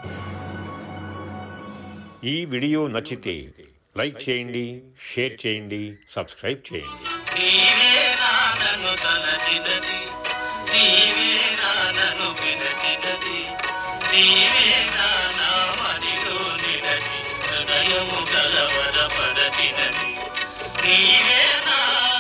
ఈ వీడియో నచ్చితే లైక్ చేయండి షేర్ చేయండి సబ్స్క్రైబ్ చేయండి నీవే నానను తలచినది నీవే నానను పిలచినది నీవే నానామనిలో నిడది హృదయము కలవరపడచినది నీవే నా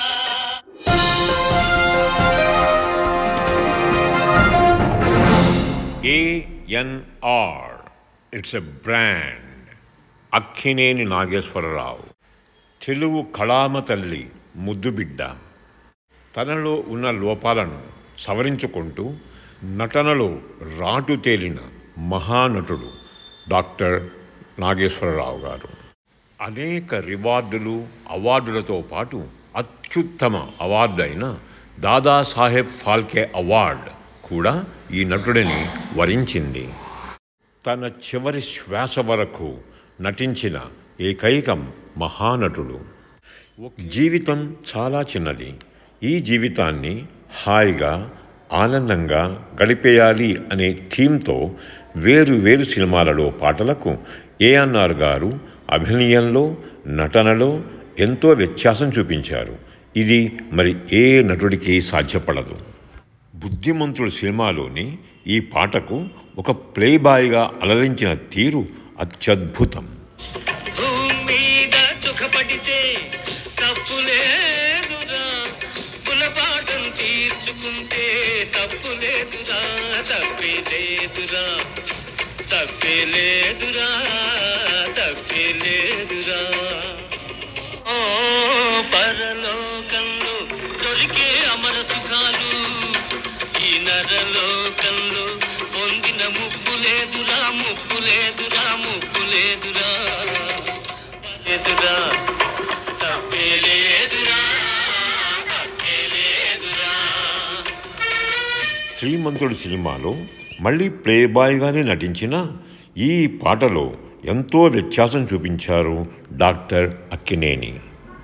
ANR it's a brand Akkineni Nageswara Rao Telugu కళామ తల్లి ముద్దుబిడ్డ తనలో ఉన్న లోపాలను సవరించుకుంటూ నటనలో రాటు తేలిన మహానటుడు డాక్టర్ నాగేశ్వరరావు గారు అనేక రివార్డులు అవార్డులతో పాటు అత్యుత్తమ అవార్డు అయిన దాదాసాహెబ్ ఫాల్కే అవార్డ్ కూడా ఈ నటుడిని వరించింది తన చివరి శ్వాస వరకు నటించిన ఏకైకం మహానటుడు జీవితం చాలా చిన్నది ఈ జీవితాన్ని హాయిగా ఆనందంగా గడిపేయాలి అనే థీమ్తో వేరు వేరు సినిమాలలో పాటలకు ఏఎన్ఆర్ గారు అభినయంలో నటనలో ఎంతో వ్యత్యాసం చూపించారు ఇది మరి ఏ నటుడికి సాధ్యపడదు బుద్ధిమంతుడు సినిమాలోని ఈ పాటకు ఒక ప్లేబాయ్గా అలరించిన తీరు అత్యద్భుతం భూమి మీద సుఖపడితే తప్పు లేదురా గులపాఠం తీర్చుకుంటే తప్పు లేదురా తప్పే లేదురా తప్పే లేదురా తప్పే లేదురా ఓ పరలోకంలో దొరికే అమర సుఖాలు ఈ నరలోకంలో పొందిన ముప్పు లేదురా ముప్పు లేదురా ముప్పు లేదురా లేదురా తప్పే లేదురా తప్పే లేదురా శ్రీమంతుడు సినిమాలో మళ్ళీ ప్లేబాయ్గానే నటించిన ఈ పాటలో ఎంతో వ్యత్యాసం చూపించారు డాక్టర్ అక్కినేని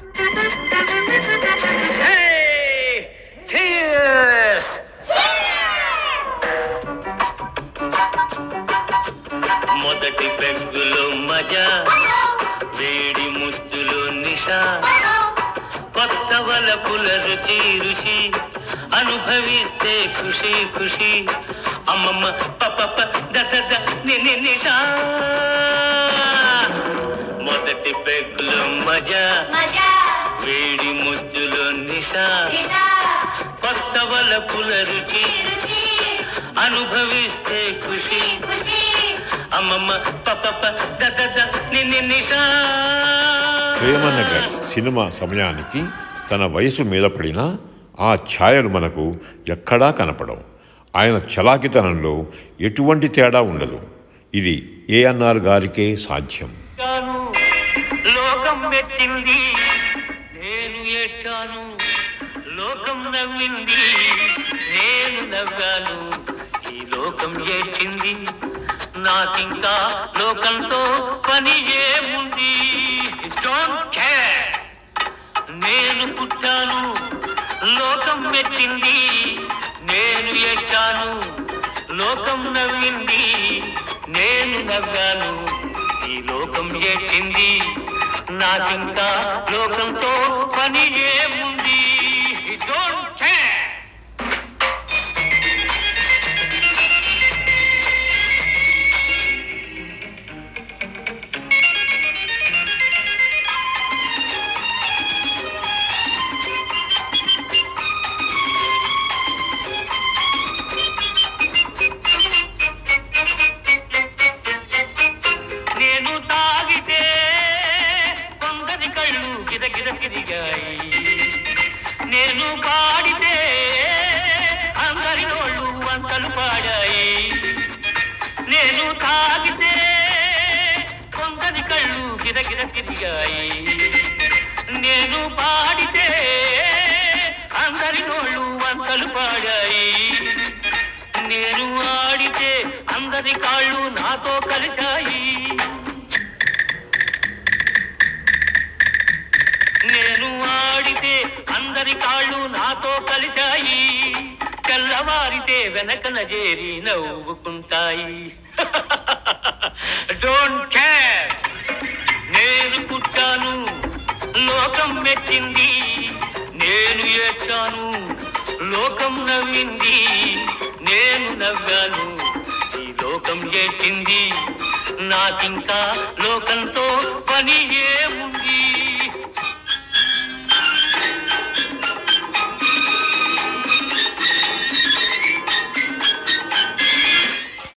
మొదటి పెగ్గులో మజా వేడి ముస్తులో నిషా కొత్త వలపుల రుచి రుచి అనుభవిస్తే ఖుషి ఖుషి అమ్మమ్మ పప దద నిని నిషా మొదటి పెగ్గులో మజా వేడి ముస్తులో నిషా కొత్త వలపుల రుచి అనుభవిస్తే ఖుషి అమ్మమ్మ పప దద నిని నిషా ప్రేమనగర్ సినిమా సమయానికి తన వయసు మీద పడినా ఆ ఛాయలు మనకు ఎక్కడా కనపడవు ఆయన చలాకితనంలో ఎటువంటి తేడా ఉండదు ఇది ఏఎన్ఆర్ గారికే సాధ్యం గాను లోకం మెచ్చింది నేను ఏడ్చాను లోకం నవ్వింది నేను నవ్వాను ఈ లోకం ఏడ్చింది నాకింకా లోకంతో పని ఏముంది డోంట్ కేర్ నేను పుట్టాను లోకం మెచ్చింది నేను ఏడ్చాను లోకం నవ్వింది నేను నవ్వాను ఈ లోకం ఏడ్చింది నాకింకా లోకంతో పని ఏముంది డోంట్ కేర్ నేను తాగితే కొందరి కళ్ళు గిరగిర తిరిగాయి నేను పాడితే అందరి నోళ్ళు వంకలు పాడాయి నేను తాగితే కొందరి కళ్ళు గిరగిర తిరిగాయి నేను పాడితే అందరి నోళ్ళు వంకలు పాడాయి నేను ఆడితే అందరి కాళ్ళు నాతో కలిశాయి నేను ఆడితే అందరి కాళ్ళు నాతో కలిశాయి తెల్లవారితే వెనకన చేరి నవ్వుకుంటాయి డోంట్ కేర్ నేను పుట్టాను లోకం మెచ్చింది నేను ఏడ్చాను లోకం నవ్వింది నేను నవ్వాను ఈ లోకం ఏడ్చింది నాకింకా లోకంతో పని ఏముంది